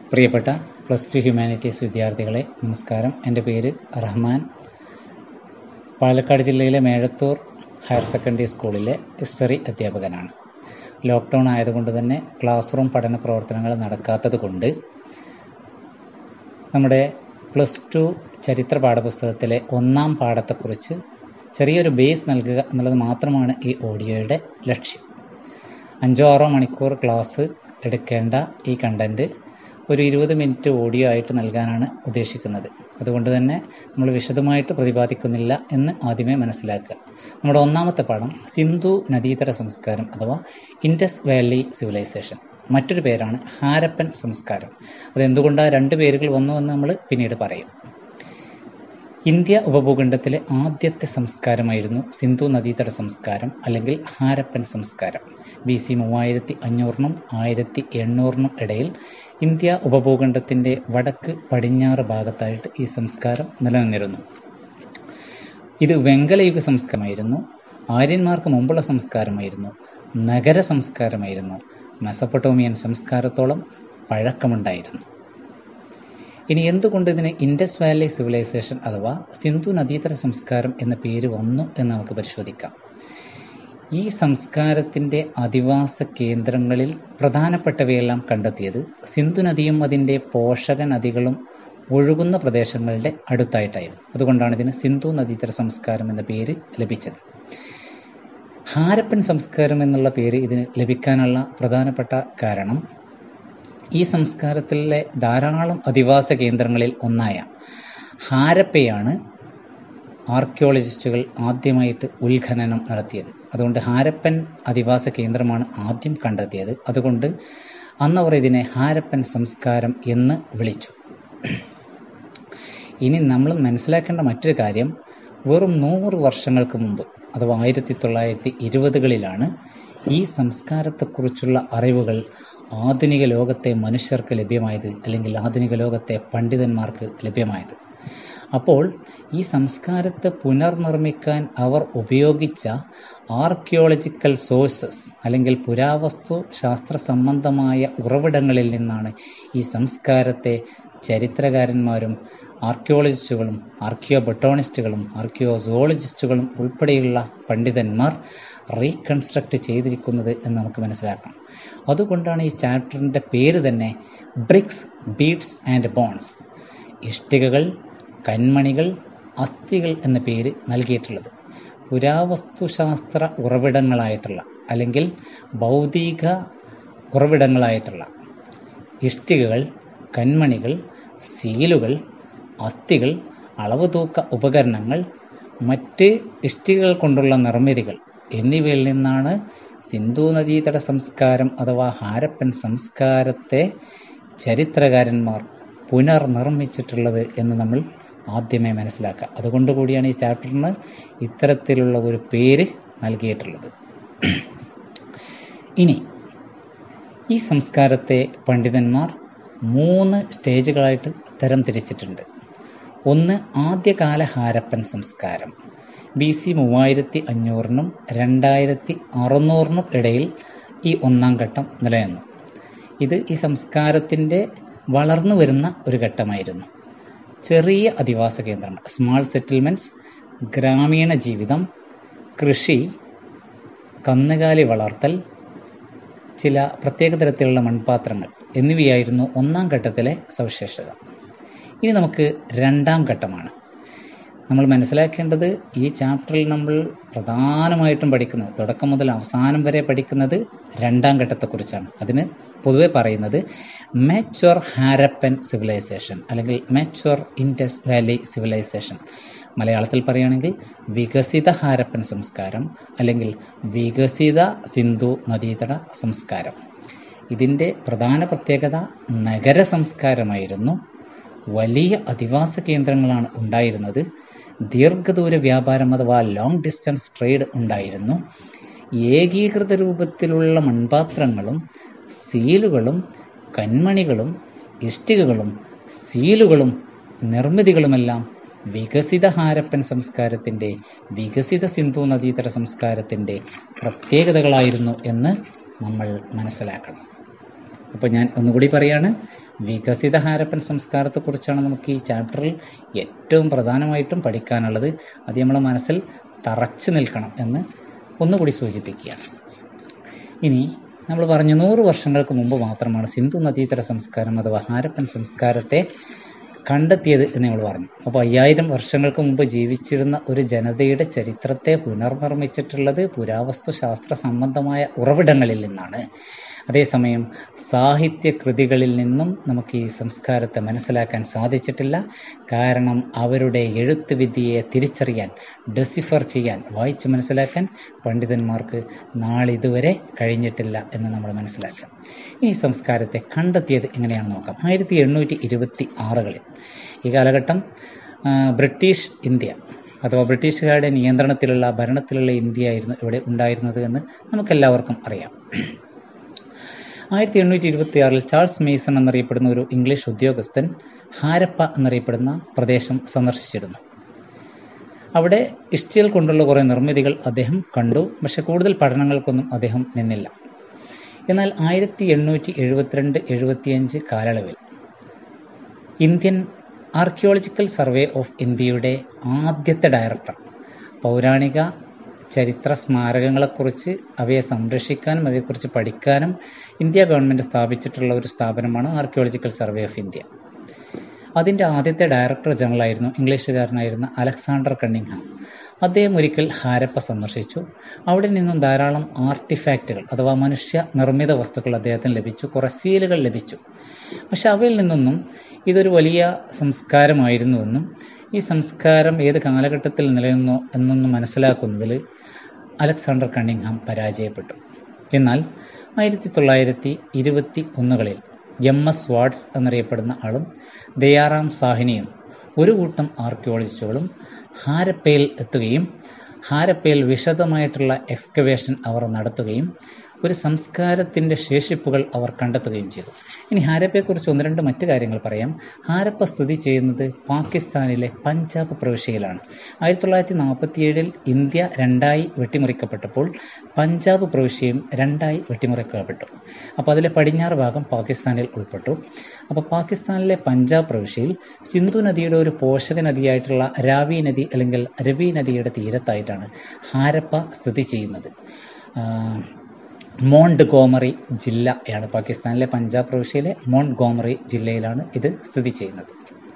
പ്രിയപ്പെട്ട plus two humanities വിദ്യാർത്ഥികളെ നമസ്കാരം എൻ്റെ പേര് റഹ്മാൻ പാലക്കാട് ജില്ലയിലെ മേഴത്തൂർ ഹയർ സെക്കൻഡറി സ്കൂളിലെ ഹിസ്റ്ററി അധ്യാപകനാണ് ലോക്ക്ഡൗൺ ആയതുകൊണ്ട് തന്നെ ക്ലാസ് റൂം പഠന പ്രവർത്തനങ്ങൾ നടക്കാത്തത് കൊണ്ട് നമ്മുടെ പ്ലസ് ടു ചരിത്ര പാഠപുസ്തകത്തിലെ ഒന്നാം പാഠത്തെക്കുറിച്ച് ചെറിയൊരു ബേസ് നൽകുക എന്നുള്ളത് മാത്രമാണ് ഈ ഓഡിയോയുടെ ലക്ഷ്യം അഞ്ചോ ആറോ മണിക്കൂർ ക്ലാസ് എടുക്കേണ്ട ഈ കണ്ടൻറ്റ് ഒരു ഇരുപത് മിനിറ്റ് ഓഡിയോ ആയിട്ട് നൽകാനാണ് ഉദ്ദേശിക്കുന്നത് അതുകൊണ്ട് തന്നെ നമ്മൾ വിശദമായിട്ട് പ്രതിപാദിക്കുന്നില്ല എന്ന് ആദ്യമേ മനസ്സിലാക്കുക നമ്മുടെ ഒന്നാമത്തെ പാഠം സിന്ധു നദീതര സംസ്കാരം അഥവാ ഇൻഡസ് വാലി സിവിലൈസേഷൻ മറ്റൊരു പേരാണ് ഹാരപ്പൻ സംസ്കാരം അതെന്തുകൊണ്ട് ആ രണ്ട് പേരുകൾ വന്നു എന്ന് നമ്മൾ പിന്നീട് പറയും ഇന്ത്യ ഉപഭൂഖണ്ഡത്തിലെ ആദ്യത്തെ സംസ്കാരമായിരുന്നു സിന്ധു നദീതട സംസ്കാരം അല്ലെങ്കിൽ ഹാരപ്പൻ സംസ്കാരം ബി സി മൂവായിരത്തി അഞ്ഞൂറിനും ആയിരത്തി എണ്ണൂറിനും ഇടയിൽ ഇന്ത്യ ഉപഭൂഖണ്ഡത്തിൻ്റെ വടക്ക് പടിഞ്ഞാറ് ഭാഗത്തായിട്ട് ഈ സംസ്കാരം നിലനിന്നിരുന്നു ഇത് വെങ്കലയുഗ സംസ്കാരമായിരുന്നു ആര്യന്മാർക്ക് മുമ്പുള്ള സംസ്കാരമായിരുന്നു നഗര സംസ്കാരമായിരുന്നു മെസപ്പൊട്ടോമിയൻ സംസ്കാരത്തോളം പഴക്കമുണ്ടായിരുന്നു ഇനി എന്തുകൊണ്ട് ഇതിന് ഇൻഡസ് വാലി സിവിലൈസേഷൻ അഥവാ സിന്ധു നദീതര സംസ്കാരം എന്ന പേര് വന്നു എന്ന് നമുക്ക് പരിശോധിക്കാം ഈ സംസ്കാരത്തിൻ്റെ അധിവാസ കേന്ദ്രങ്ങളിൽ പ്രധാനപ്പെട്ടവയെല്ലാം കണ്ടെത്തിയത് സിന്ധു നദിയും അതിൻ്റെ പോഷക നദികളും ഒഴുകുന്ന പ്രദേശങ്ങളുടെ അടുത്തായിട്ടായിരുന്നു അതുകൊണ്ടാണ് ഇതിന് സിന്ധു നദീതര സംസ്കാരം എന്ന പേര് ലഭിച്ചത് ഹാരപ്പൻ സംസ്കാരം എന്നുള്ള പേര് ഇതിന് ലഭിക്കാനുള്ള പ്രധാനപ്പെട്ട കാരണം ഈ സംസ്കാരത്തിലെ ധാരാളം അധിവാസ കേന്ദ്രങ്ങളിൽ ഒന്നായ ഹാരപ്പയാണ് ആർക്കിയോളജിസ്റ്റുകൾ ആദ്യമായിട്ട് ഉത്ഖനനം നടത്തിയത് അതുകൊണ്ട് ഹാരപ്പൻ അധിവാസ കേന്ദ്രമാണ് ആദ്യം കണ്ടെത്തിയത് അതുകൊണ്ട് അന്നവർ ഇതിനെ ഹാരപ്പൻ സംസ്കാരം എന്ന് വിളിച്ചു ഇനി നമ്മൾ മനസ്സിലാക്കേണ്ട മറ്റൊരു കാര്യം വെറും നൂറ് വർഷങ്ങൾക്ക് മുമ്പ് അഥവാ ആയിരത്തി തൊള്ളായിരത്തി ഇരുപതുകളിലാണ് ഈ സംസ്കാരത്തെക്കുറിച്ചുള്ള അറിവുകൾ ആധുനിക ലോകത്തെ മനുഷ്യർക്ക് ലഭ്യമായത് അല്ലെങ്കിൽ ആധുനിക ലോകത്തെ പണ്ഡിതന്മാർക്ക് ലഭ്യമായത് അപ്പോൾ ഈ സംസ്കാരത്തെ പുനർനിർമ്മിക്കാൻ അവർ ഉപയോഗിച്ച ആർക്കിയോളജിക്കൽ സോഴ്സസ് അല്ലെങ്കിൽ പുരാവസ്തു ശാസ്ത്ര സംബന്ധമായ ഉറവിടങ്ങളിൽ നിന്നാണ് ഈ സംസ്കാരത്തെ ചരിത്രകാരന്മാരും ആർക്കിയോളജിസ്റ്റുകളും ആർക്കിയോ ബൊട്ടോണിസ്റ്റുകളും ആർക്കിയോ സുവോളജിസ്റ്റുകളും ഉൾപ്പെടെയുള്ള പണ്ഡിതന്മാർ റീകൺസ്ട്രക്ട് ചെയ്തിരിക്കുന്നത് എന്ന് നമുക്ക് മനസ്സിലാക്കാം അതുകൊണ്ടാണ് ഈ ചാപ്റ്ററിൻ്റെ പേര് തന്നെ ബ്രിക്സ് ബീഡ്സ് ആൻഡ് ബോൺസ് ഇഷ്ടികകൾ കന്മണികൾ അസ്ഥികൾ എന്ന പേര് നൽകിയിട്ടുള്ളത് പുരാവസ്തുശാസ്ത്ര ഉറവിടങ്ങളായിട്ടുള്ള അല്ലെങ്കിൽ ഭൗതിക ഉറവിടങ്ങളായിട്ടുള്ള ഇഷ്ടികകൾ കന്മണികൾ സീലുകൾ അസ്ഥികൾ അളവ് തൂക്ക ഉപകരണങ്ങൾ മറ്റ് ഇഷ്ടികകൾ കൊണ്ടുള്ള നിർമ്മിതികൾ എന്നിവയിൽ നിന്നാണ് സിന്ധു നദീതട സംസ്കാരം അഥവാ ഹാരപ്പൻ സംസ്കാരത്തെ ചരിത്രകാരന്മാർ പുനർനിർമ്മിച്ചിട്ടുള്ളത് എന്ന് നമ്മൾ ആദ്യമേ മനസ്സിലാക്കുക അതുകൊണ്ട് കൂടിയാണ് ഈ ചാപ്റ്ററിന് ഇത്തരത്തിലുള്ള ഒരു പേര് നൽകിയിട്ടുള്ളത് ഇനി ഈ സംസ്കാരത്തെ പണ്ഡിതന്മാർ മൂന്ന് സ്റ്റേജുകളായിട്ട് തരം തിരിച്ചിട്ടുണ്ട് ഒന്ന് ആദ്യകാല ഹാരപ്പൻ സംസ്കാരം ബി സി മൂവായിരത്തി അഞ്ഞൂറിനും രണ്ടായിരത്തി അറുന്നൂറിനും ഇടയിൽ ഈ ഒന്നാം ഘട്ടം നിലനിന്നു ഇത് ഈ സംസ്കാരത്തിൻ്റെ വളർന്നു വരുന്ന ഒരു ഘട്ടമായിരുന്നു ചെറിയ അധിവാസ കേന്ദ്രങ്ങൾ സ്മാൾ സെറ്റിൽമെൻറ്റ്സ് ഗ്രാമീണ ജീവിതം കൃഷി കന്നുകാലി വളർത്തൽ ചില പ്രത്യേക തരത്തിലുള്ള മൺപാത്രങ്ങൾ എന്നിവയായിരുന്നു ഒന്നാം ഘട്ടത്തിലെ സവിശേഷത ഇനി നമുക്ക് രണ്ടാം ഘട്ടമാണ് നമ്മൾ മനസ്സിലാക്കേണ്ടത് ഈ ചാപ്റ്ററിൽ നമ്മൾ പ്രധാനമായിട്ടും പഠിക്കുന്നത് തുടക്കം മുതൽ അവസാനം വരെ പഠിക്കുന്നത് രണ്ടാം ഘട്ടത്തെക്കുറിച്ചാണ് അതിന് പൊതുവെ പറയുന്നത് മാച്ചുവർ ഹാരപ്പൻ സിവിലൈസേഷൻ അല്ലെങ്കിൽ മാച്ചുവർ ഇൻഡസ് വാലി സിവിലൈസേഷൻ മലയാളത്തിൽ പറയുകയാണെങ്കിൽ വികസിത ഹാരപ്പൻ സംസ്കാരം അല്ലെങ്കിൽ വികസിത സിന്ധു നദീതട സംസ്കാരം ഇതിൻ്റെ പ്രധാന പ്രത്യേകത നഗര സംസ്കാരമായിരുന്നു വലിയ അധിവാസ കേന്ദ്രങ്ങളാണ് ഉണ്ടായിരുന്നത് ദീർഘദൂര വ്യാപാരം അഥവാ ലോങ് ഡിസ്റ്റൻസ് ട്രേഡ് ഉണ്ടായിരുന്നു ഏകീകൃത രൂപത്തിലുള്ള മൺപാത്രങ്ങളും സീലുകളും കന്മണികളും ഇഷ്ടികകളും സീലുകളും നിർമ്മിതികളുമെല്ലാം വികസിത ഹാരപ്പൻ സംസ്കാരത്തിൻ്റെ വികസിത സിന്ധു നദീതട സംസ്കാരത്തിൻ്റെ പ്രത്യേകതകളായിരുന്നു എന്ന് നമ്മൾ മനസ്സിലാക്കണം അപ്പോൾ ഞാൻ ഒന്നുകൂടി പറയാണ് വികസിത ഹാരപ്പൻ സംസ്കാരത്തെക്കുറിച്ചാണ് നമുക്ക് ഈ ചാപ്റ്ററിൽ ഏറ്റവും പ്രധാനമായിട്ടും പഠിക്കാനുള്ളത് അത് നമ്മളെ മനസ്സിൽ തറച്ചു നിൽക്കണം എന്ന് ഒന്നുകൂടി സൂചിപ്പിക്കുകയാണ് ഇനി നമ്മൾ പറഞ്ഞു നൂറ് വർഷങ്ങൾക്ക് മുമ്പ് മാത്രമാണ് സിന്ധു നദീതര സംസ്കാരം അഥവാ ഹാരപ്പൻ സംസ്കാരത്തെ കണ്ടെത്തിയത് എന്ന് നമ്മൾ പറഞ്ഞു അപ്പോൾ അയ്യായിരം വർഷങ്ങൾക്ക് മുമ്പ് ജീവിച്ചിരുന്ന ഒരു ജനതയുടെ ചരിത്രത്തെ പുനർനിർമ്മിച്ചിട്ടുള്ളത് പുരാവസ്തു ശാസ്ത്ര സംബന്ധമായ ഉറവിടങ്ങളിൽ നിന്നാണ് അതേസമയം സാഹിത്യ കൃതികളിൽ നിന്നും നമുക്ക് ഈ സംസ്കാരത്തെ മനസ്സിലാക്കാൻ സാധിച്ചിട്ടില്ല കാരണം അവരുടെ എഴുത്ത് വിദ്യയെ തിരിച്ചറിയാൻ ഡെസിഫർ ചെയ്യാൻ വായിച്ച് മനസ്സിലാക്കാൻ പണ്ഡിതന്മാർക്ക് നാളിതുവരെ കഴിഞ്ഞിട്ടില്ല എന്ന് നമ്മൾ മനസ്സിലാക്കാം ഈ സംസ്കാരത്തെ കണ്ടെത്തിയത് എങ്ങനെയാണെന്ന് നോക്കാം ആയിരത്തി എണ്ണൂറ്റി ഇരുപത്തി ആറുകളിൽ ഈ കാലഘട്ടം ബ്രിട്ടീഷ് ഇന്ത്യ അഥവാ ബ്രിട്ടീഷുകാരുടെ നിയന്ത്രണത്തിലുള്ള ഭരണത്തിലുള്ള ഇന്ത്യ ആയിരുന്നു ഇവിടെ ഉണ്ടായിരുന്നത് എന്ന് നമുക്കെല്ലാവർക്കും അറിയാം ആയിരത്തി എണ്ണൂറ്റി ഇരുപത്തി ആറിൽ ചാൾസ് മേസൺ എന്നറിയപ്പെടുന്ന ഒരു ഇംഗ്ലീഷ് ഉദ്യോഗസ്ഥൻ ഹാരപ്പ എന്നറിയപ്പെടുന്ന പ്രദേശം സന്ദർശിച്ചിരുന്നു അവിടെ ഇഷ്ടിയൽ കൊണ്ടുള്ള കുറേ നിർമ്മിതികൾ അദ്ദേഹം കണ്ടു പക്ഷെ കൂടുതൽ പഠനങ്ങൾക്കൊന്നും അദ്ദേഹം നിന്നില്ല എന്നാൽ ആയിരത്തി എണ്ണൂറ്റി എഴുപത്തിരണ്ട് എഴുപത്തിയഞ്ച് കാലയളവിൽ ഇന്ത്യൻ ആർക്കിയോളജിക്കൽ സർവേ ഓഫ് ഇന്ത്യയുടെ ആദ്യത്തെ ഡയറക്ടർ പൗരാണിക ചരിത്ര സ്മാരകങ്ങളെക്കുറിച്ച് അവയെ സംരക്ഷിക്കാനും അവയെക്കുറിച്ച് പഠിക്കാനും ഇന്ത്യ ഗവൺമെൻറ് സ്ഥാപിച്ചിട്ടുള്ള ഒരു സ്ഥാപനമാണ് ആർക്കിയോളജിക്കൽ സർവേ ഓഫ് ഇന്ത്യ അതിൻ്റെ ആദ്യത്തെ ഡയറക്ടർ ജനറൽ ആയിരുന്നു ഇംഗ്ലീഷുകാരനായിരുന്ന അലക്സാണ്ടർ കണ്ണിങ്ഹാം അദ്ദേഹം ഒരിക്കൽ ഹാരപ്പ സന്ദർശിച്ചു അവിടെ നിന്നും ധാരാളം ആർട്ടിഫാക്റ്റുകൾ അഥവാ മനുഷ്യ നിർമ്മിത വസ്തുക്കൾ അദ്ദേഹത്തിന് ലഭിച്ചു കുറേ സീലുകൾ ലഭിച്ചു പക്ഷെ അവയിൽ നിന്നൊന്നും ഇതൊരു വലിയ സംസ്കാരമായിരുന്നുവെന്നും ഈ സംസ്കാരം ഏത് കാലഘട്ടത്തിൽ നിലനിന്നോ എന്നൊന്നും മനസ്സിലാക്കുന്നതിൽ അലക്സാണ്ടർ കണ്ണിങ്ഹാം പരാജയപ്പെട്ടു എന്നാൽ ആയിരത്തി തൊള്ളായിരത്തി ഇരുപത്തി ഒന്നുകളിൽ എം എസ് വാട്സ് എന്നറിയപ്പെടുന്ന ആളും ദയാറാം സാഹിനിയും ഒരു കൂട്ടം ആർക്കിയോളജിസ്റ്റുകളും ഹാരപ്പയിൽ എത്തുകയും ഹാരപ്പയിൽ വിശദമായിട്ടുള്ള എക്സ്കവേഷൻ അവർ നടത്തുകയും ഒരു സംസ്കാരത്തിൻ്റെ ശേഷിപ്പുകൾ അവർ കണ്ടെത്തുകയും ചെയ്തു ഇനി ഹാരപ്പയെക്കുറിച്ച് ഒന്ന് രണ്ട് മറ്റു കാര്യങ്ങൾ പറയാം ഹാരപ്പ സ്ഥിതി ചെയ്യുന്നത് പാകിസ്ഥാനിലെ പഞ്ചാബ് പ്രവിശ്യയിലാണ് ആയിരത്തി തൊള്ളായിരത്തി നാൽപ്പത്തിയേഴിൽ ഇന്ത്യ രണ്ടായി വെട്ടിമുറിക്കപ്പെട്ടപ്പോൾ പഞ്ചാബ് പ്രവിശ്യയും രണ്ടായി വെട്ടിമുറിക്കപ്പെട്ടു അപ്പോൾ അതിലെ പടിഞ്ഞാറ് ഭാഗം പാകിസ്ഥാനിൽ ഉൾപ്പെട്ടു അപ്പോൾ പാകിസ്ഥാനിലെ പഞ്ചാബ് പ്രവിശ്യയിൽ സിന്ധു നദിയുടെ ഒരു പോഷക നദിയായിട്ടുള്ള രാവി നദി അല്ലെങ്കിൽ രവി നദിയുടെ തീരത്തായിട്ടാണ് ഹാരപ്പ സ്ഥിതി ചെയ്യുന്നത് മോണ്ട് ഗോമറി ജില്ലയാണ് പാകിസ്ഥാനിലെ പഞ്ചാബ് പ്രവിശ്യയിലെ മോണ്ട് ഗോമറി ജില്ലയിലാണ് ഇത് സ്ഥിതി ചെയ്യുന്നത്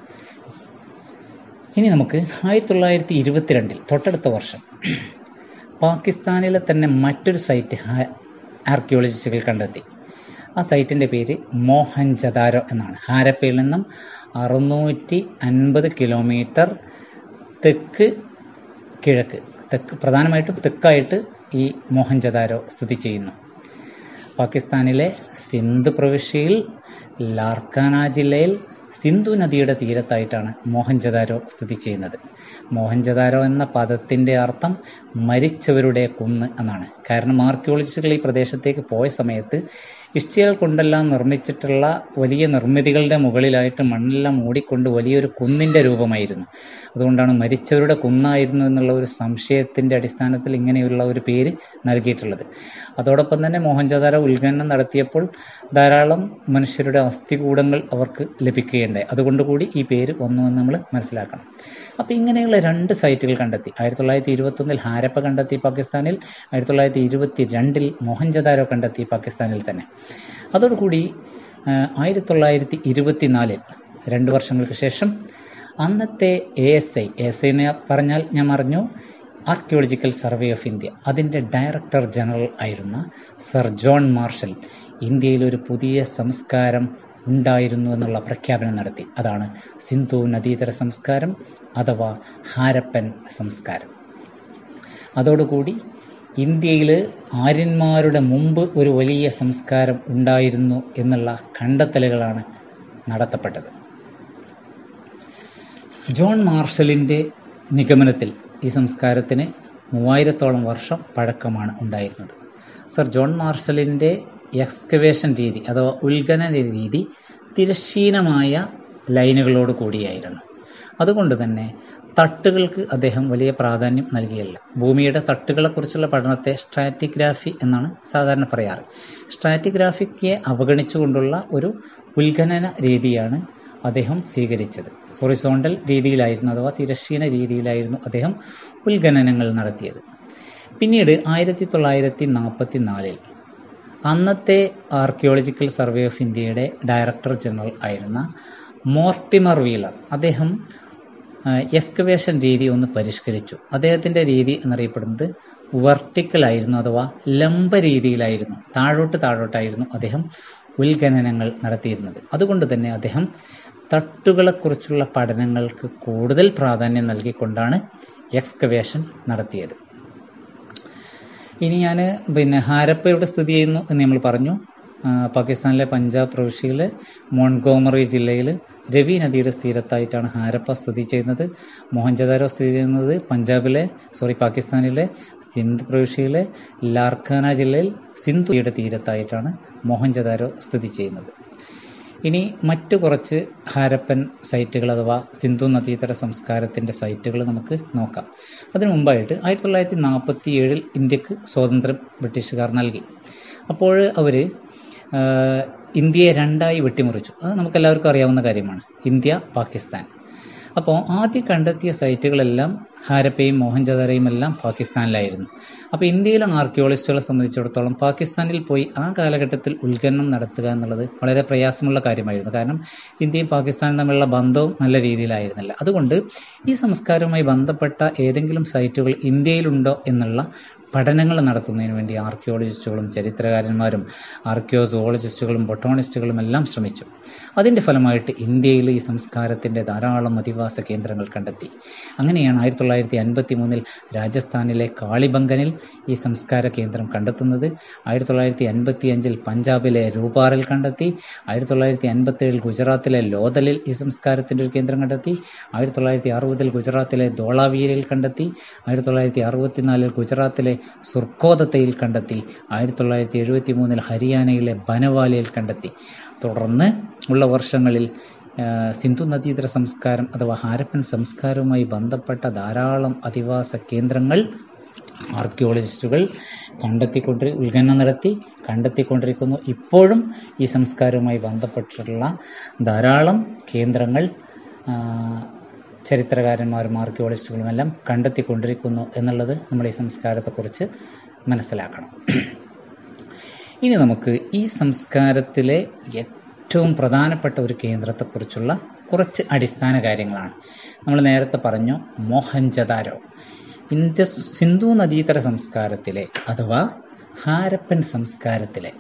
ഇനി നമുക്ക് ആയിരത്തി തൊള്ളായിരത്തി ഇരുപത്തിരണ്ടിൽ തൊട്ടടുത്ത വർഷം പാകിസ്ഥാനിലെ തന്നെ മറ്റൊരു സൈറ്റ് ആർക്കിയോളജിസ്റ്റുകൾ കണ്ടെത്തി ആ സൈറ്റിൻ്റെ പേര് മോഹൻജദാരോ എന്നാണ് ഹാരപ്പയിൽ നിന്നും അറുന്നൂറ്റി അൻപത് കിലോമീറ്റർ തെക്ക് കിഴക്ക് തെക്ക് പ്രധാനമായിട്ടും തെക്കായിട്ട് ഈ മോഹൻജദാരോ സ്ഥിതി ചെയ്യുന്നു പാകിസ്ഥാനിലെ സിന്ധ് പ്രവിശ്യയിൽ ലാർക്കാന ജില്ലയിൽ സിന്ധു നദിയുടെ തീരത്തായിട്ടാണ് മോഹൻജദാരോ സ്ഥിതി ചെയ്യുന്നത് മോഹൻജദാരോ എന്ന പദത്തിൻ്റെ അർത്ഥം മരിച്ചവരുടെ കുന്ന് എന്നാണ് കാരണം ആർക്കിയോളജിസ്റ്റുകൾ ഈ പ്രദേശത്തേക്ക് പോയ സമയത്ത് ഇഷ്ടികൾ കൊണ്ടെല്ലാം നിർമ്മിച്ചിട്ടുള്ള വലിയ നിർമ്മിതികളുടെ മുകളിലായിട്ട് മണ്ണെല്ലാം മൂടിക്കൊണ്ട് വലിയൊരു കുന്നിൻ്റെ രൂപമായിരുന്നു അതുകൊണ്ടാണ് മരിച്ചവരുടെ കുന്നായിരുന്നു എന്നുള്ള ഒരു സംശയത്തിൻ്റെ അടിസ്ഥാനത്തിൽ ഇങ്ങനെയുള്ള ഒരു പേര് നൽകിയിട്ടുള്ളത് അതോടൊപ്പം തന്നെ മോഹൻജദാരോ ഉത്ഖനനം നടത്തിയപ്പോൾ ധാരാളം മനുഷ്യരുടെ അസ്ഥികൂടങ്ങൾ അവർക്ക് ലഭിക്കുകയുണ്ടായി അതുകൊണ്ട് കൂടി ഈ പേര് വന്നു എന്ന് നമ്മൾ മനസ്സിലാക്കണം അപ്പോൾ ഇങ്ങനെയുള്ള രണ്ട് സൈറ്റുകൾ കണ്ടെത്തി ആയിരത്തി തൊള്ളായിരത്തി ഇരുപത്തൊന്നിൽ ഹാരപ്പ കണ്ടെത്തി പാകിസ്ഥാനിൽ ആയിരത്തി തൊള്ളായിരത്തി ഇരുപത്തി രണ്ടിൽ മോഹൻജദാരോ കണ്ടെത്തി പാകിസ്ഥാനിൽ തന്നെ അതോടുകൂടി ആയിരത്തി തൊള്ളായിരത്തി ഇരുപത്തിനാലിൽ രണ്ട് വർഷങ്ങൾക്ക് ശേഷം അന്നത്തെ A S I A S I എന്ന് പറഞ്ഞാൽ ഞാൻ പറഞ്ഞു ആർക്കിയോളജിക്കൽ സർവേ ഓഫ് ഇന്ത്യ അതിൻ്റെ ഡയറക്ടർ ജനറൽ ആയിരുന്ന സർ ജോൺ മാർഷൽ ഇന്ത്യയിൽ ഒരു പുതിയ സംസ്കാരം ഉണ്ടായിരുന്നു എന്നുള്ള പ്രഖ്യാപനം നടത്തി അതാണ് സിന്ധു നദീതര സംസ്കാരം അഥവാ ഹാരപ്പൻ സംസ്കാരം അതോടുകൂടി ഇന്ത്യയിൽ ആര്യന്മാരുടെ മുമ്പ് ഒരു വലിയ സംസ്കാരം ഉണ്ടായിരുന്നു എന്നുള്ള കണ്ടെത്തലുകളാണ് നടത്തപ്പെട്ടത് ജോൺ മാർഷലിൻ്റെ നിഗമനത്തിൽ ഈ സംസ്കാരത്തിന് മൂവായിരത്തോളം വർഷം പഴക്കമാണ് ഉണ്ടായിരുന്നത് സർ ജോൺ മാർഷലിൻ്റെ എക്സ്കവേഷൻ രീതി അഥവാ ഉത്ഖനന രീതി തിരശ്ചീനമായ ലൈനുകളോട് കൂടിയായിരുന്നു അതുകൊണ്ട് തന്നെ തട്ടുകൾക്ക് അദ്ദേഹം വലിയ പ്രാധാന്യം നൽകിയല്ല ഭൂമിയുടെ തട്ടുകളെക്കുറിച്ചുള്ള പഠനത്തെ സ്ട്രാറ്റിഗ്രാഫി എന്നാണ് സാധാരണ പറയാറ് സ്ട്രാറ്റിഗ്രാഫിയെ അവഗണിച്ചുകൊണ്ടുള്ള ഒരു ഉത്ഖനന രീതിയാണ് അദ്ദേഹം സ്വീകരിച്ചത് ഹൊറിസോണ്ടൽ രീതിയിലായിരുന്നു അഥവാ തിരശ്ചീന രീതിയിലായിരുന്നു അദ്ദേഹം ഉത്ഖനനങ്ങൾ നടത്തിയത് പിന്നീട് ആയിരത്തി തൊള്ളായിരത്തി നാൽപ്പത്തി നാലിൽ അന്നത്തെ ആർക്കിയോളജിക്കൽ സർവേ ഓഫ് ഇന്ത്യയുടെ ഡയറക്ടർ ജനറൽ ആയിരുന്ന മോർട്ടിമർ വീലർ അദ്ദേഹം എക്സ്കവേഷൻ രീതി ഒന്ന് പരിഷ്കരിച്ചു അദ്ദേഹത്തിൻ്റെ രീതി എന്നറിയപ്പെടുന്നത് വെർട്ടിക്കൽ ആയിരുന്നു അഥവാ ലംബ രീതിയിലായിരുന്നു താഴോട്ട് താഴോട്ടായിരുന്നു അദ്ദേഹം ഉത്ഖനനങ്ങൾ നടത്തിയിരുന്നത് അതുകൊണ്ട് തന്നെ അദ്ദേഹം തട്ടുകളെക്കുറിച്ചുള്ള പഠനങ്ങൾക്ക് കൂടുതൽ പ്രാധാന്യം നൽകിക്കൊണ്ടാണ് എക്സ്കവേഷൻ നടത്തിയത് ഇനി ഞാൻ പിന്നെ ഹാരപ്പ എവിടെ സ്ഥിതി ചെയ്യുന്നു എന്ന് നമ്മൾ പറഞ്ഞു പാകിസ്ഥാനിലെ പഞ്ചാബ് പ്രവിശ്യയിലെ മോൺഗോമറി ജില്ലയിൽ രവി നദിയുടെ തീരത്തായിട്ടാണ് ഹാരപ്പ സ്ഥിതി ചെയ്യുന്നത് മോഹൻജദാരോ സ്ഥിതി ചെയ്യുന്നത് പഞ്ചാബിലെ സോറി പാകിസ്ഥാനിലെ സിന്ധ് പ്രവിശ്യയിലെ ലാർഖാന ജില്ലയിൽ സിന്ധു നദിയുടെ തീരത്തായിട്ടാണ് മോഹൻജദാരോ സ്ഥിതി ചെയ്യുന്നത് ഇനി മറ്റു കുറച്ച് ഹാരപ്പൻ സൈറ്റുകൾ അഥവാ സിന്ധു നദീതര സംസ്കാരത്തിൻ്റെ സൈറ്റുകൾ നമുക്ക് നോക്കാം അതിനു മുമ്പായിട്ട് ആയിരത്തി തൊള്ളായിരത്തി നാൽപ്പത്തി ഏഴിൽ ഇന്ത്യക്ക് സ്വാതന്ത്ര്യം ബ്രിട്ടീഷുകാർ നൽകി അപ്പോൾ അവർ ഇന്ത്യയെ രണ്ടായി വെട്ടിമുറിച്ചു അത് നമുക്കെല്ലാവർക്കും അറിയാവുന്ന കാര്യമാണ് ഇന്ത്യ പാകിസ്ഥാൻ അപ്പോൾ ആദ്യം കണ്ടെത്തിയ സൈറ്റുകളെല്ലാം ഹാരപ്പയും മോഹൻജദാരയും എല്ലാം പാകിസ്ഥാനിലായിരുന്നു അപ്പോൾ ഇന്ത്യയിലെ ആർക്കിയോളജിസ്റ്റുകളെ സംബന്ധിച്ചിടത്തോളം പാകിസ്ഥാനിൽ പോയി ആ കാലഘട്ടത്തിൽ ഉത്ഖനനം നടത്തുക എന്നുള്ളത് വളരെ പ്രയാസമുള്ള കാര്യമായിരുന്നു കാരണം ഇന്ത്യയും പാകിസ്ഥാനും തമ്മിലുള്ള ബന്ധവും നല്ല രീതിയിലായിരുന്നില്ല അതുകൊണ്ട് ഈ സംസ്കാരവുമായി ബന്ധപ്പെട്ട ഏതെങ്കിലും സൈറ്റുകൾ ഇന്ത്യയിലുണ്ടോ എന്നുള്ള പഠനങ്ങൾ നടത്തുന്നതിന് വേണ്ടി ആർക്കിയോളജിസ്റ്റുകളും ചരിത്രകാരന്മാരും ആർക്കിയോസോളജിസ്റ്റുകളും ബൊട്ടോണിസ്റ്റുകളും എല്ലാം ശ്രമിച്ചു അതിൻ്റെ ഫലമായിട്ട് ഇന്ത്യയിൽ ഈ സംസ്കാരത്തിൻ്റെ ധാരാളം അധിവാസ കേന്ദ്രങ്ങൾ കണ്ടെത്തി അങ്ങനെയാണ് ആയിരത്തി തൊള്ളായിരത്തി അൻപത്തി മൂന്നിൽ രാജസ്ഥാനിലെ കാളിബംഗനിൽ ഈ സംസ്കാര കേന്ദ്രം കണ്ടെത്തുന്നത് ആയിരത്തി തൊള്ളായിരത്തി അൻപത്തി അഞ്ചിൽ പഞ്ചാബിലെ രൂപാറിൽ കണ്ടെത്തി ആയിരത്തി തൊള്ളായിരത്തി അൻപത്തി ഏഴിൽ ഗുജറാത്തിലെ ലോതലിൽ ഈ സംസ്കാരത്തിൻ്റെ ഒരു കേന്ദ്രം കണ്ടെത്തി ആയിരത്തി തൊള്ളായിരത്തി അറുപതിൽ ഗുജറാത്തിലെ ധോളാവീരയിൽ കണ്ടെത്തി ആയിരത്തി തൊള്ളായിരത്തി അറുപത്തിനാലിൽ ഗുജറാത്തിലെ സുർക്കോദത്തയിൽ കണ്ടെത്തി ആയിരത്തി തൊള്ളായിരത്തി എഴുപത്തി മൂന്നിൽ ഹരിയാനയിലെ ബനവാലിയിൽ കണ്ടെത്തി തുടർന്ന് ഉള്ള വർഷങ്ങളിൽ സിന്ധു നദീതര സംസ്കാരം അഥവാ ഹാരപ്പൻ സംസ്കാരവുമായി ബന്ധപ്പെട്ട ധാരാളം അധിവാസ കേന്ദ്രങ്ങൾ ആർക്കിയോളജിസ്റ്റുകൾ കണ്ടെത്തിക്കൊണ്ടി ഉത്ഖനനം നടത്തി കണ്ടെത്തിക്കൊണ്ടിരിക്കുന്നു ഇപ്പോഴും ഈ സംസ്കാരവുമായി ബന്ധപ്പെട്ടിട്ടുള്ള ധാരാളം കേന്ദ്രങ്ങൾ ചരിത്രകാരന്മാരും ആർക്കിയോളജിസ്റ്റുകളും എല്ലാം കണ്ടെത്തിക്കൊണ്ടിരിക്കുന്നു എന്നുള്ളത് നമ്മൾ ഈ സംസ്കാരത്തെക്കുറിച്ച് മനസ്സിലാക്കണം ഇനി നമുക്ക് ഈ സംസ്കാരത്തിലെ ഏറ്റവും പ്രധാനപ്പെട്ട ഒരു കേന്ദ്രത്തെക്കുറിച്ചുള്ള കുറച്ച് അടിസ്ഥാന കാര്യങ്ങളാണ് നമ്മൾ നേരത്തെ പറഞ്ഞു മോഹൻജദാരോ ഇന്ത്യ സിന്ധു നദീതര സംസ്കാരത്തിലെ അഥവാ ഹാരപ്പൻ സംസ്കാരത്തിലെ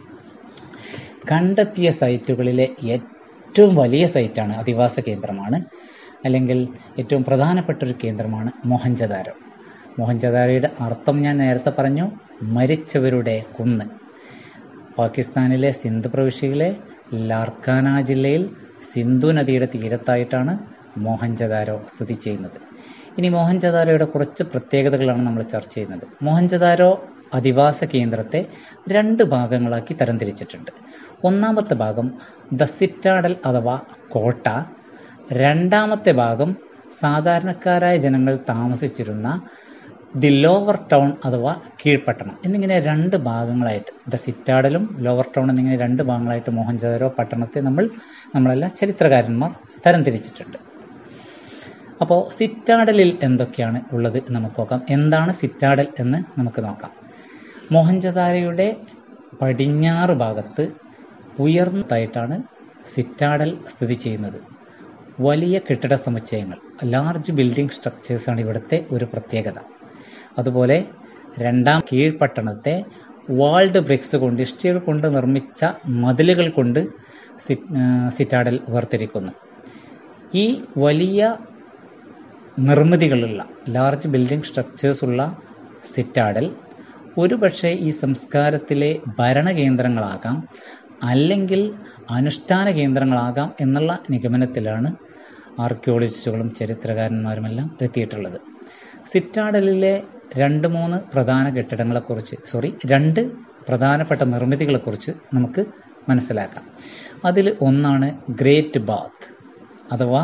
കണ്ടെത്തിയ സൈറ്റുകളിലെ ഏറ്റവും വലിയ സൈറ്റാണ് അധിവാസ കേന്ദ്രമാണ് അല്ലെങ്കിൽ ഏറ്റവും പ്രധാനപ്പെട്ട ഒരു കേന്ദ്രമാണ് മോഹൻജദാരോ മോഹൻജദാരോയുടെ അർത്ഥം ഞാൻ നേരത്തെ പറഞ്ഞു മരിച്ചവരുടെ കുന്ന് പാകിസ്ഥാനിലെ സിന്ധ് പ്രവിശ്യയിലെ ലാർക്കാന ജില്ലയിൽ സിന്ധു നദിയുടെ തീരത്തായിട്ടാണ് മോഹൻജദാരോ സ്ഥിതി ചെയ്യുന്നത് ഇനി മോഹൻജദാരോയുടെ കുറച്ച് പ്രത്യേകതകളാണ് നമ്മൾ ചർച്ച ചെയ്യുന്നത് മോഹൻജദാരോ അധിവാസ കേന്ദ്രത്തെ രണ്ട് ഭാഗങ്ങളാക്കി തരംതിരിച്ചിട്ടുണ്ട് ഒന്നാമത്തെ ഭാഗം ദ സിറ്റാഡൽ അഥവാ കോട്ട രണ്ടാമത്തെ ഭാഗം സാധാരണക്കാരായ ജനങ്ങൾ താമസിച്ചിരുന്ന ദി ലോവർ ടൗൺ അഥവാ കീഴ്പട്ടണം എന്നിങ്ങനെ രണ്ട് ഭാഗങ്ങളായിട്ട് ദ സിറ്റാഡലും ലോവർ ടൗൺ എന്നിങ്ങനെ രണ്ട് ഭാഗങ്ങളായിട്ട് മോഹൻജദാരോ പട്ടണത്തെ നമ്മൾ നമ്മളെല്ലാം ചരിത്രകാരന്മാർ തരംതിരിച്ചിട്ടുണ്ട് അപ്പോൾ സിറ്റാഡലിൽ എന്തൊക്കെയാണ് ഉള്ളത് എന്ന് നമുക്ക് നോക്കാം എന്താണ് സിറ്റാഡൽ എന്ന് നമുക്ക് നോക്കാം മോഹൻജദാരയുടെ പടിഞ്ഞാറ് ഭാഗത്ത് ഉയർന്നതായിട്ടാണ് സിറ്റാഡൽ സ്ഥിതി ചെയ്യുന്നത് വലിയ കെട്ടിട സമുച്ചയങ്ങൾ ലാർജ് ബിൽഡിംഗ് സ്ട്രക്ചേഴ്സാണ് ഇവിടുത്തെ ഒരു പ്രത്യേകത അതുപോലെ രണ്ടാം കീഴ്പട്ടണത്തെ വാൾഡ് ബ്രിക്സ് കൊണ്ട് ഇഷ്ടികൾ കൊണ്ട് നിർമ്മിച്ച മതിലുകൾ കൊണ്ട് സിറ്റാഡൽ വേർതിരിക്കുന്നു ഈ വലിയ നിർമ്മിതികളുള്ള ലാർജ് ബിൽഡിംഗ് സ്ട്രക്ചേഴ്സ് ഉള്ള സിറ്റാഡൽ ഒരുപക്ഷെ ഈ സംസ്കാരത്തിലെ ഭരണകേന്ദ്രങ്ങളാകാം അല്ലെങ്കിൽ അനുഷ്ഠാന കേന്ദ്രങ്ങളാകാം എന്നുള്ള നിഗമനത്തിലാണ് ആർക്കിയോളജിസ്റ്റുകളും ചരിത്രകാരന്മാരുമെല്ലാം എത്തിയിട്ടുള്ളത് സിറ്റാഡലിലെ രണ്ട് മൂന്ന് പ്രധാന കെട്ടിടങ്ങളെക്കുറിച്ച് സോറി രണ്ട് പ്രധാനപ്പെട്ട നിർമ്മിതികളെക്കുറിച്ച് നമുക്ക് മനസ്സിലാക്കാം അതിൽ ഒന്നാണ് ഗ്രേറ്റ് ബാത്ത് അഥവാ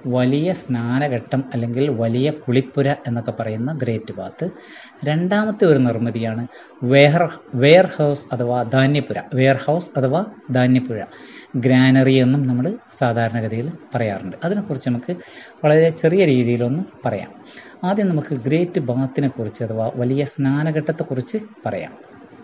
വലിയ സ്നാനഘട്ടം അല്ലെങ്കിൽ വലിയ കുളിപ്പുര എന്നൊക്കെ പറയുന്ന ഗ്രേറ്റ് ബാത്ത് രണ്ടാമത്തെ ഒരു നിർമ്മിതിയാണ് വെയർ വെയർ ഹൗസ് അഥവാ ധാന്യപ്പുര വെയർ ഹൗസ് അഥവാ ധാന്യപ്പുര ഗ്രാനറി എന്നും നമ്മൾ സാധാരണഗതിയിൽ പറയാറുണ്ട് അതിനെക്കുറിച്ച് നമുക്ക് വളരെ ചെറിയ രീതിയിലൊന്ന് പറയാം ആദ്യം നമുക്ക് ഗ്രേറ്റ് ബാത്തിനെ കുറിച്ച് അഥവാ വലിയ സ്നാനഘട്ടത്തെക്കുറിച്ച് പറയാം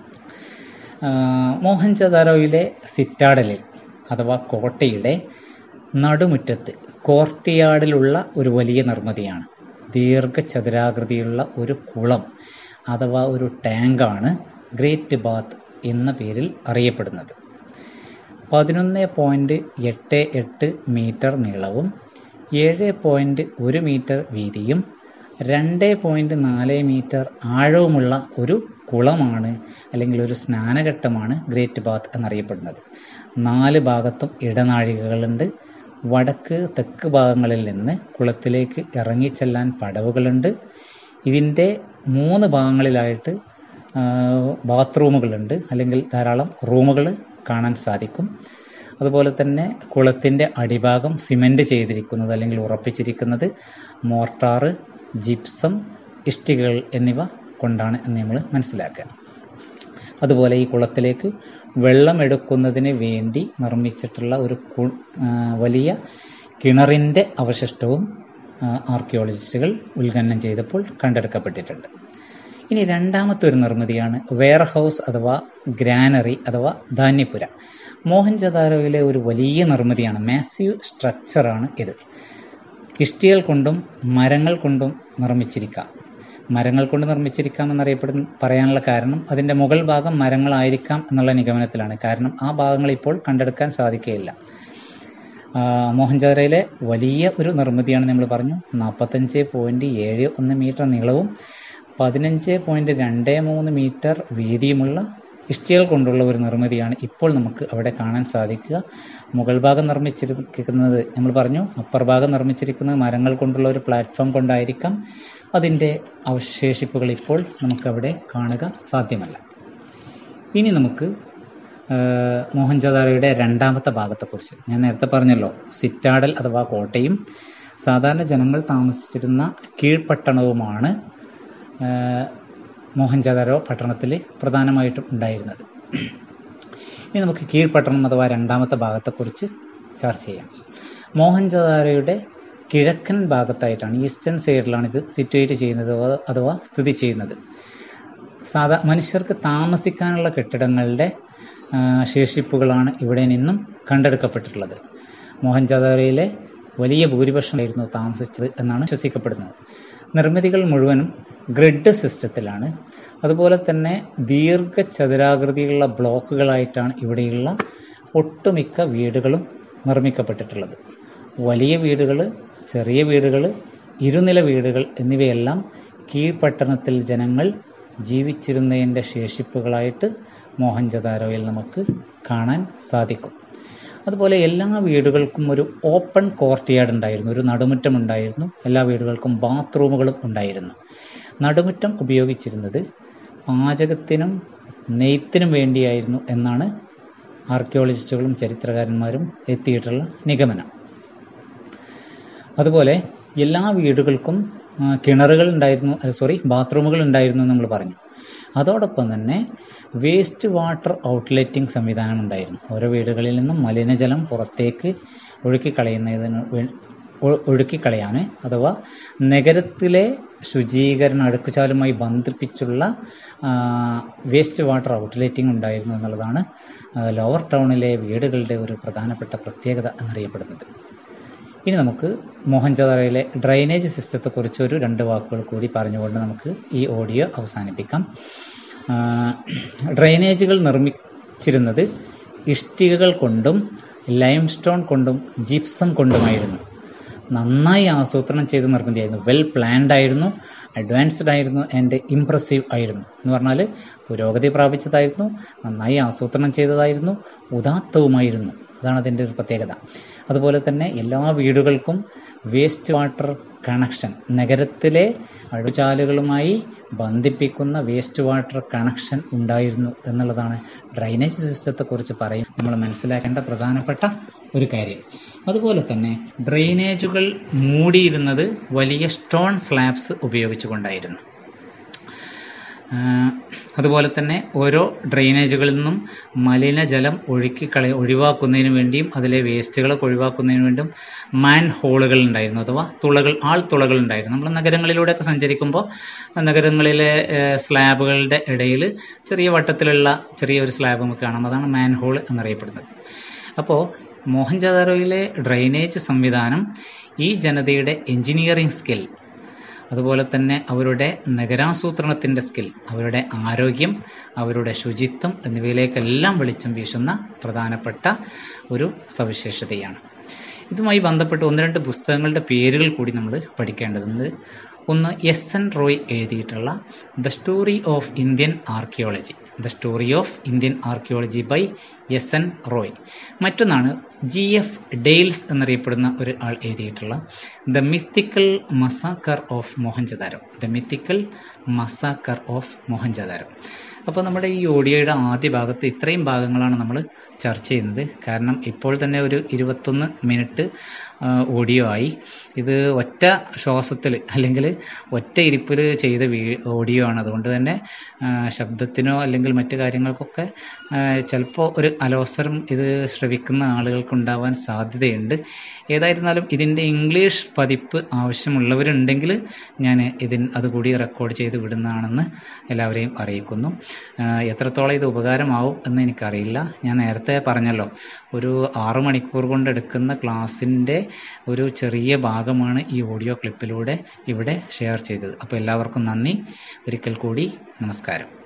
മോഹൻജദാരോയിലെ സിറ്റാഡലിൽ അഥവാ കോട്ടയുടെ നടുമുറ്റത്ത് കോർട്ടിയാർഡിലുള്ള ഒരു വലിയ നിർമ്മിതിയാണ് ദീർഘചതുരാകൃതിയുള്ള ഒരു കുളം അഥവാ ഒരു ടാങ്കാണ് ഗ്രേറ്റ് ബാത്ത് എന്ന പേരിൽ അറിയപ്പെടുന്നത് പതിനൊന്ന് പോയിൻറ്റ് എട്ട് എട്ട് മീറ്റർ നീളവും ഏഴ് പോയിൻറ്റ് ഒരു മീറ്റർ വീതിയും രണ്ട് പോയിൻറ്റ് നാല് മീറ്റർ ആഴവുമുള്ള ഒരു കുളമാണ് അല്ലെങ്കിൽ ഒരു സ്നാനഘട്ടമാണ് ഗ്രേറ്റ് ബാത്ത് എന്നറിയപ്പെടുന്നത് നാല് ഭാഗത്തും ഇടനാഴികകളുണ്ട് വടക്ക് തെക്ക് ഭാഗങ്ങളിൽ നിന്ന് കുളത്തിലേക്ക് ഇറങ്ങിച്ചെല്ലാൻ പടവുകളുണ്ട് ഇതിൻ്റെ മൂന്ന് ഭാഗങ്ങളിലായിട്ട് ബാത്റൂമുകളുണ്ട് അല്ലെങ്കിൽ ധാരാളം റൂമുകൾ കാണാൻ സാധിക്കും അതുപോലെ തന്നെ കുളത്തിൻ്റെ അടിഭാഗം സിമൻറ്റ് ചെയ്തിരിക്കുന്നത് അല്ലെങ്കിൽ ഉറപ്പിച്ചിരിക്കുന്നത് മോർട്ടാറ് ജിപ്സം ഇഷ്ടികകൾ എന്നിവ കൊണ്ടാണ് എന്ന് നമ്മൾ മനസ്സിലാക്കുക അതുപോലെ ഈ കുളത്തിലേക്ക് വെള്ളം എടുക്കുന്നതിന് വേണ്ടി നിർമ്മിച്ചിട്ടുള്ള ഒരു വലിയ കിണറിൻ്റെ അവശിഷ്ടവും ആർക്കിയോളജിസ്റ്റുകൾ ഉത്ഖനനം ചെയ്തപ്പോൾ കണ്ടെടുക്കപ്പെട്ടിട്ടുണ്ട് ഇനി രണ്ടാമത്തെ ഒരു നിർമ്മിതിയാണ് വെയർ ഹൗസ് അഥവാ ഗ്രാനറി അഥവാ ധാന്യപ്പുര മോഹൻജദാരോയിലെ ഒരു വലിയ നിർമ്മിതിയാണ് മാസീവ് സ്ട്രക്ചറാണ് ഇത് ഇഷ്ടികൾ കൊണ്ടും മരങ്ങൾ കൊണ്ടും നിർമ്മിച്ചിരിക്കാം മരങ്ങൾ കൊണ്ട് നിർമ്മിച്ചിരിക്കാം എന്നറിയപ്പെടുന്ന പറയാനുള്ള കാരണം അതിൻ്റെ മുകൾ ഭാഗം മരങ്ങളായിരിക്കാം എന്നുള്ള നിഗമനത്തിലാണ് കാരണം ആ ഭാഗങ്ങൾ ഇപ്പോൾ കണ്ടെടുക്കാൻ സാധിക്കുകയില്ല മോഹൻജാരയിലെ വലിയ ഒരു നിർമ്മിതിയാണ് നമ്മൾ പറഞ്ഞു നാൽപ്പത്തഞ്ച് പോയിൻറ്റ് ഏഴ് ഒന്ന് മീറ്റർ നീളവും പതിനഞ്ച് പോയിൻറ്റ് രണ്ട് മൂന്ന് മീറ്റർ വീതിയുമുള്ള ഇഷ്ടികൾ കൊണ്ടുള്ള ഒരു നിർമ്മിതിയാണ് ഇപ്പോൾ നമുക്ക് അവിടെ കാണാൻ സാധിക്കുക മുകൾ ഭാഗം നിർമ്മിച്ചിരിക്കുന്നത് നമ്മൾ പറഞ്ഞു അപ്പർ ഭാഗം നിർമ്മിച്ചിരിക്കുന്നത് മരങ്ങൾ കൊണ്ടുള്ള ഒരു പ്ലാറ്റ്ഫോം കൊണ്ടായിരിക്കാം അതിൻ്റെ അവശേഷിപ്പുകൾ ഇപ്പോൾ നമുക്കവിടെ കാണുക സാധ്യമല്ല ഇനി നമുക്ക് മോഹൻജദാരോയുടെ രണ്ടാമത്തെ ഭാഗത്തെക്കുറിച്ച് ഞാൻ നേരത്തെ പറഞ്ഞല്ലോ സിറ്റാഡൽ അഥവാ കോട്ടയും സാധാരണ ജനങ്ങൾ താമസിച്ചിരുന്ന കീഴ്പട്ടണവുമാണ് മോഹൻജദാരോ പട്ടണത്തിൽ പ്രധാനമായിട്ടും ഉണ്ടായിരുന്നത് ഇനി നമുക്ക് കീഴ്പട്ടണം അഥവാ രണ്ടാമത്തെ ഭാഗത്തെക്കുറിച്ച് ചർച്ച ചെയ്യാം മോഹൻജദാരോയുടെ കിഴക്കൻ ഭാഗത്തായിട്ടാണ് ഈസ്റ്റേൺ സൈഡിലാണ് ഇത് സിറ്റുവേറ്റ് ചെയ്യുന്നത് അഥവാ സ്ഥിതി ചെയ്യുന്നത് സാധാ മനുഷ്യർക്ക് താമസിക്കാനുള്ള കെട്ടിടങ്ങളുടെ ശേഷിപ്പുകളാണ് ഇവിടെ നിന്നും കണ്ടെടുക്കപ്പെട്ടിട്ടുള്ളത് മോഹൻജാദാരയിലെ വലിയ ഭൂരിപക്ഷമായിരുന്നു താമസിച്ചത് എന്നാണ് വിശ്വസിക്കപ്പെടുന്നത് നിർമ്മിതികൾ മുഴുവനും ഗ്രിഡ് സിസ്റ്റത്തിലാണ് അതുപോലെ തന്നെ ദീർഘചതുരാകൃതിയുള്ള ബ്ലോക്കുകളായിട്ടാണ് ഇവിടെയുള്ള ഒട്ടുമിക്ക വീടുകളും നിർമ്മിക്കപ്പെട്ടിട്ടുള്ളത് വലിയ വീടുകൾ ചെറിയ വീടുകൾ ഇരുനില വീടുകൾ എന്നിവയെല്ലാം കീഴ്പട്ടണത്തിൽ ജനങ്ങൾ ജീവിച്ചിരുന്നതിൻ്റെ ശേഷിപ്പുകളായിട്ട് മോഹൻജദാരോയിൽ നമുക്ക് കാണാൻ സാധിക്കും അതുപോലെ എല്ലാ വീടുകൾക്കും ഒരു ഓപ്പൺ കോർട്ട്യാർഡ് ഉണ്ടായിരുന്നു ഒരു നടുമുറ്റം ഉണ്ടായിരുന്നു എല്ലാ വീടുകൾക്കും ബാത്റൂമുകളും ഉണ്ടായിരുന്നു നടുമുറ്റം ഉപയോഗിച്ചിരുന്നത് പാചകത്തിനും നെയ്ത്തിനും വേണ്ടിയായിരുന്നു എന്നാണ് ആർക്കിയോളജിസ്റ്റുകളും ചരിത്രകാരന്മാരും എത്തിയിട്ടുള്ള നിഗമനം അതുപോലെ എല്ലാ വീടുകൾക്കും കിണറുകൾ ഉണ്ടായിരുന്നു സോറി ബാത്റൂമുകൾ ഉണ്ടായിരുന്നു നമ്മൾ പറഞ്ഞു അതോടൊപ്പം തന്നെ വേസ്റ്റ് വാട്ടർ ഔട്ട്ലെറ്റിംഗ് സംവിധാനം ഉണ്ടായിരുന്നു ഓരോ വീടുകളിൽ നിന്നും മലിനജലം പുറത്തേക്ക് ഒഴുക്കിക്കളയുന്നതിന് ഒഴുക്കിക്കളയാൻ അഥവാ നഗരത്തിലെ ശുചീകരണ അടുക്കുചാലുമായി ബന്ധിപ്പിച്ചുള്ള വേസ്റ്റ് വാട്ടർ ഔട്ട്ലെറ്റിംഗ് ഉണ്ടായിരുന്നു എന്നുള്ളതാണ് ലോവർ ടൗണിലെ വീടുകളുടെ ഒരു പ്രധാനപ്പെട്ട പ്രത്യേകത എന്നറിയപ്പെടുന്നത് ഇനി നമുക്ക് മോഹൻജദാരയിലെ ഡ്രൈനേജ് സിസ്റ്റത്തെക്കുറിച്ച് ഒരു രണ്ട് വാക്കുകൾ കൂടി പറഞ്ഞുകൊണ്ട് നമുക്ക് ഈ ഓഡിയോ അവസാനിപ്പിക്കാം ഡ്രൈനേജുകൾ നിർമ്മിച്ചിരുന്നത് ഇഷ്ടികകൾ കൊണ്ടും ലൈം സ്റ്റോൺ കൊണ്ടും ജിപ്സം കൊണ്ടുമായിരുന്നു നന്നായി ആസൂത്രണം ചെയ്ത നിർമ്മിതിയായിരുന്നു വെൽ പ്ലാൻഡ് ആയിരുന്നു അഡ്വാൻസ്ഡ് ആയിരുന്നു ആൻഡ് ഇംപ്രസീവ് ആയിരുന്നു എന്ന് പറഞ്ഞാൽ പുരോഗതി പ്രാപിച്ചതായിരുന്നു നന്നായി ആസൂത്രണം ചെയ്തതായിരുന്നു ഉദാത്തവുമായിരുന്നു അതാണ് അതിൻ്റെ ഒരു പ്രത്യേകത അതുപോലെ തന്നെ എല്ലാ വീടുകൾക്കും വേസ്റ്റ് വാട്ടർ കണക്ഷൻ നഗരത്തിലെ അഴുചാലുകളുമായി ബന്ധിപ്പിക്കുന്ന വേസ്റ്റ് വാട്ടർ കണക്ഷൻ ഉണ്ടായിരുന്നു എന്നുള്ളതാണ് ഡ്രൈനേജ് സിസ്റ്റത്തെക്കുറിച്ച് പറയും നമ്മൾ മനസ്സിലാക്കേണ്ട പ്രധാനപ്പെട്ട ഒരു കാര്യം അതുപോലെ തന്നെ ഡ്രെയിനേജുകൾ മൂടിയിരുന്നത് വലിയ സ്റ്റോൺ സ്ലാബ്സ് ഉപയോഗിച്ചുകൊണ്ടായിരുന്നു അതുപോലെ തന്നെ ഓരോ ഡ്രെയിനേജുകളിൽ നിന്നും മലിനജലം ഒഴുക്കി കളി ഒഴിവാക്കുന്നതിന് വേണ്ടിയും അതിലെ വേസ്റ്റുകളൊക്കെ ഒഴിവാക്കുന്നതിന് വേണ്ടിയും മാൻ ഹോളുകൾ ഉണ്ടായിരുന്നു അഥവാ തുളകൾ ആൾത്തുളകൾ ഉണ്ടായിരുന്നു നമ്മൾ നഗരങ്ങളിലൂടെയൊക്കെ സഞ്ചരിക്കുമ്പോൾ നഗരങ്ങളിലെ സ്ലാബുകളുടെ ഇടയിൽ ചെറിയ വട്ടത്തിലുള്ള ചെറിയൊരു സ്ലാബ് നമുക്ക് കാണാം അതാണ് മാൻ ഹോൾ എന്നറിയപ്പെടുന്നത് അപ്പോൾ മോഹൻജാദാരോയിലെ ഡ്രെയിനേജ് സംവിധാനം ഈ ജനതയുടെ എഞ്ചിനീയറിംഗ് സ്കിൽ അതുപോലെ തന്നെ അവരുടെ നഗരാസൂത്രണത്തിൻ്റെ സ്കിൽ അവരുടെ ആരോഗ്യം അവരുടെ ശുചിത്വം എന്നിവയിലേക്കെല്ലാം വെളിച്ചം വീശുന്ന പ്രധാനപ്പെട്ട ഒരു സവിശേഷതയാണ് ഇതുമായി ബന്ധപ്പെട്ട് ഒന്ന് രണ്ട് പുസ്തകങ്ങളുടെ പേരുകൾ കൂടി നമ്മൾ പഠിക്കേണ്ടതുണ്ട് ഒന്ന് എസ് എൻ റോയ് എഴുതിയിട്ടുള്ള the story of Indian archaeology the story of Indian archaeology by S N Roy മറ്റൊന്നാണ് ജി എഫ് ഡെയിൽസ് എന്നറിയപ്പെടുന്ന ഒരു ആൾ എഴുതിയിട്ടുള്ള the mythical massacre of Mohenjodaro the mythical massacre of Mohenjodaro അപ്പോൾ നമ്മുടെ ഈ ഓഡിയോയുടെ ആദ്യ ഭാഗത്ത് ഇത്രയും ഭാഗങ്ങളാണ് നമ്മൾ ചർച്ച ചെയ്യുന്നത് കാരണം ഇപ്പോൾ തന്നെ ഒരു ഇരുപത്തൊന്ന് മിനിറ്റ് ഓഡിയോ ആയി ഇത് ഒറ്റ ശ്വാസത്തിൽ അല്ലെങ്കിൽ ഒറ്റ ഇരിപ്പിൽ ചെയ്ത വീ ഓഡിയോ ആണ് അതുകൊണ്ട് തന്നെ ശബ്ദത്തിനോ അല്ലെങ്കിൽ മറ്റു കാര്യങ്ങൾക്കൊക്കെ ചിലപ്പോൾ ഒരു അലോസരം ഇത് ശ്രവിക്കുന്ന ആളുകൾക്കുണ്ടാവാൻ സാധ്യതയുണ്ട് ഏതായിരുന്നാലും ഇതിൻ്റെ ഇംഗ്ലീഷ് പതിപ്പ് ആവശ്യമുള്ളവരുണ്ടെങ്കിൽ ഞാൻ ഇതിൻ അതുകൂടി റെക്കോർഡ് ചെയ്ത് വിടുന്നതാണെന്ന് എല്ലാവരെയും അറിയിക്കുന്നു എത്രത്തോളം ഇത് ഉപകാരമാവും എന്ന് എനിക്കറിയില്ല ഞാൻ നേരത്തെ പറഞ്ഞല്ലോ ഒരു ആറു മണിക്കൂർ കൊണ്ട് എടുക്കുന്ന ക്ലാസ്സിൻ്റെ ഒരു ചെറിയ ഭാഗമാണ് ഈ ഓഡിയോ ക്ലിപ്പിലൂടെ ഇവിടെ ഷെയർ ചെയ്തത് അപ്പോൾ എല്ലാവർക്കും നന്ദി ഒരിക്കൽ കൂടി നമസ്കാരം